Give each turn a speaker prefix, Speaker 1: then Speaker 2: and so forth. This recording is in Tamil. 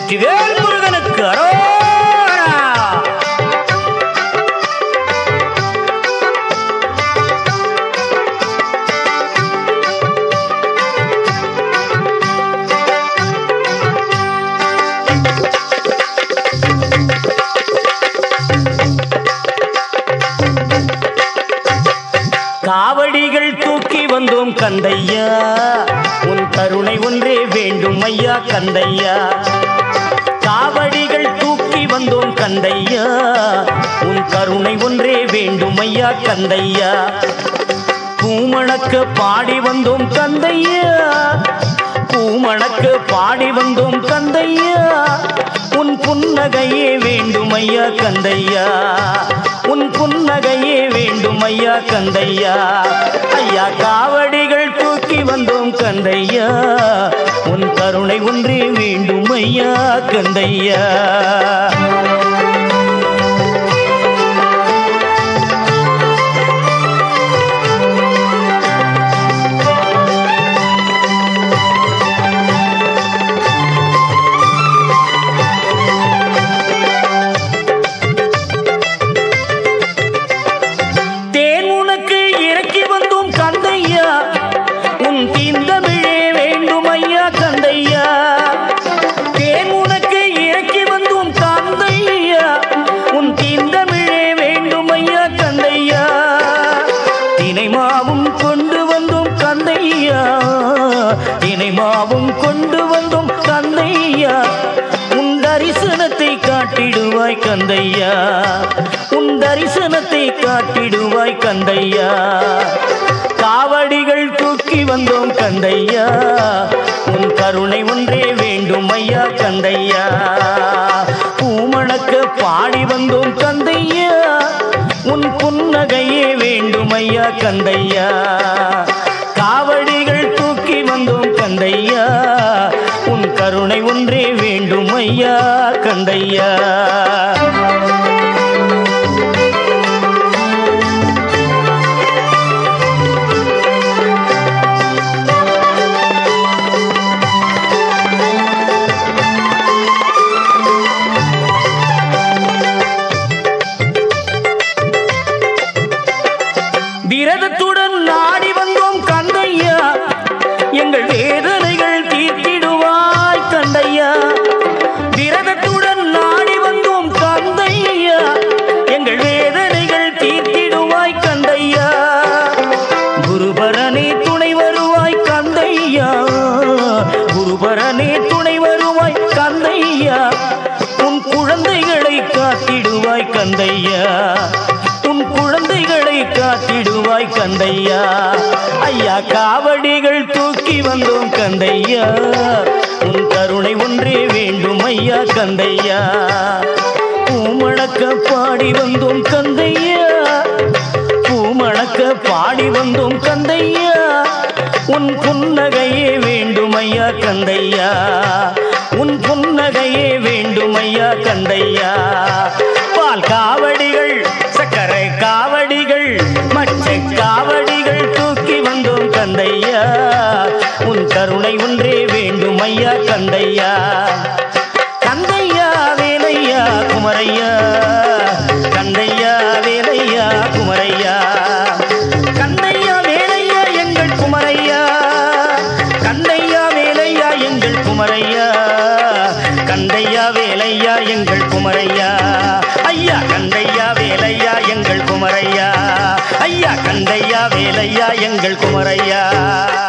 Speaker 1: வெற்றிவேல் முருகனுக்கு அரோகரா காவடிகள் தூக்கி வந்தோம் கந்தையா உன் கருணை ஒன்றே வேண்டும் ஐயா கந்தையா காவடிகள் தூக்கி வந்தோம் கந்தையா உன் கருணை ஒன்றே வேண்டும் ஐயா கந்தையா பூமணக்க பாடி வந்தோம் கந்தையா பூமணக்க பாடி வந்தோம் கந்தையா உன் புன்னகையே வேண்டும் ஐயா கந்தையா உன் புன்னகையே வேண்டும் ஐயா கந்தையா ஐயா காவடிகள் தூக்கி வந்தோம் கந்தையா உன் கருணை ஒன்றே வேண்டும் ஐயா கந்தையா தேன் உனக்கு இறக்கி வந்தோம் கந்தையா உன் தீந்தமிழே வேண்டும் ஐயா கந்தையா தேன் உனக்கு இறக்கி வந்தோம் கந்தையா உன் தீந்தமிழே வேண்டும் ஐயா கந்தையா தினைமாவும் கொண்டு வந்தோம் கந்தையா தினைமாவும் கொண்டு வந்தோம் கந்தையா உன் தரிசனத்தை காட்டிடுவாய் கந்தையா உன் தரிசனத்தை காட்டிடுவாய் கந்தையா காவடிகள் தூக்கி வந்தோம் கந்தையா உன் கருணை ஒன்றே வேண்டும் ஐயா கந்தையா பூமணக்க பாடி வந்தோம் கந்தையா உன் புன்னகையே வேண்டும் ஐயா கந்தையா காவடிகள் தூக்கி வந்தோம் கந்தையா உன் கருணை ஒன்றே வேண்டும் ஐயா கந்தையா விரதத்துடன் நாடி வந்தோம் கந்தையா எங்கள் வேதனைகள் தீர்த்திடுவாய் கந்தையா விரதத்துடன் நாடி வந்தோம் கந்தையா எங்கள் வேதனைகள் தீர்த்திடுவாய் கந்தையா குருபரனே துணை வருவாய் கந்தையா குருபரனே துணை வருவாய் கந்தையா உன் குழந்தைகளை காத்திடுவாய் கந்தையா உன் குழந்தைகளை காத்திடுவாய் கந்தையா ஐயா காவடிகள் தூக்கி வந்தோம் கந்தையா உன் கருணை ஒன்றே வேண்டும் ஐயா கந்தையா பூமணக்க பாடி வந்தோம் கந்தையா பூமணக்க பாடி வந்தோம் கந்தையா உன் புன்னகையே வேண்டும் ஐயா கந்தையா உன் புன்னகையே வேண்டும் ஐயா கந்தையா பால் காவடிகள் சக்கரை காவடிகள் மச்சை காவடிகள் தூக்கி வந்தோம் கந்தையா உன் கருணை ஒன்றே வேண்டும் ஐயா கந்தையா கந்தையா வேலையா குமரையா கந்தையா வேலையா குமரையா கந்தையா வேலையா எங்கள் குமரையா கந்தையா வேலையா எங்கள் குமரையா கந்தையா வேலையா எங்கள் குமரையா ஐயா கந்தையா வேலையா எங்கள் குமரையா ஐயா கந்தையா வேலையா எங்கள் குமரையா